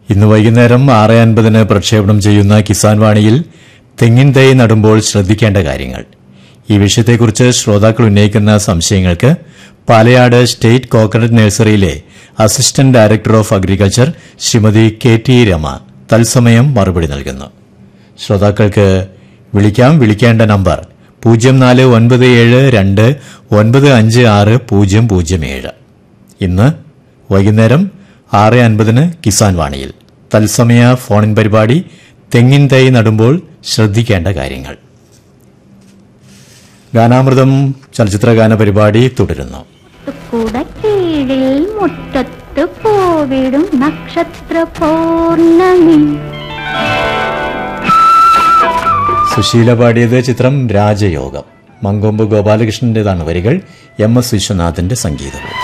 ഇന്ന് വൈകുന്നേരം ആറ് അൻപതിന് പ്രക്ഷേപണം ചെയ്യുന്ന കിസാൻ വാണിയിൽ തെങ്ങിൻ തൈ നടുമ്പോൾ ശ്രദ്ധിക്കേണ്ട കാര്യങ്ങൾ ഈ വിഷയത്തെക്കുറിച്ച് ശ്രോതാക്കൾ ഉന്നയിക്കുന്ന സംശയങ്ങൾക്ക് പാലയാട് സ്റ്റേറ്റ് കോക്കനട്ട് നഴ്സറിയിലെ assistant director of agriculture Shrimati K T Rama തത്സമയം മറുപടി നൽകുന്നു ശ്രോതാക്കൾക്ക് വിളിക്കാം വിളിക്കേണ്ട നമ്പർ പൂജ്യം നാല് ഒൻപത് ഏഴ് രണ്ട് ഒൻപത് അഞ്ച് ആറ് പൂജ്യം പൂജ്യം ഏഴ് ഇന്ന് വൈകുന്നേരം ആറ് അൻപതിന് കിസാൻ വാണിയിൽ തത്സമയ ഫോണിൻ പരിപാടി തെങ്ങിൻ തൈ നടുമ്പോൾ ശ്രദ്ധിക്കേണ്ട കാര്യങ്ങൾ ഗാനാമൃതം ചലച്ചിത്ര ഗാന പരിപാടി തുടരുന്നു കുടക്കീഴിൽ മുറ്റത്ത് പോവിടും നക്ഷത്ര പൗർണമി സുശീല പാടിയത് ചിത്രം രാജയോഗം മങ്കൊമ്പ് ഗോപാലകൃഷ്ണന്റേതാണ് വരികൾ എം എസ് വിശ്വനാഥിന്റെ സംഗീതവും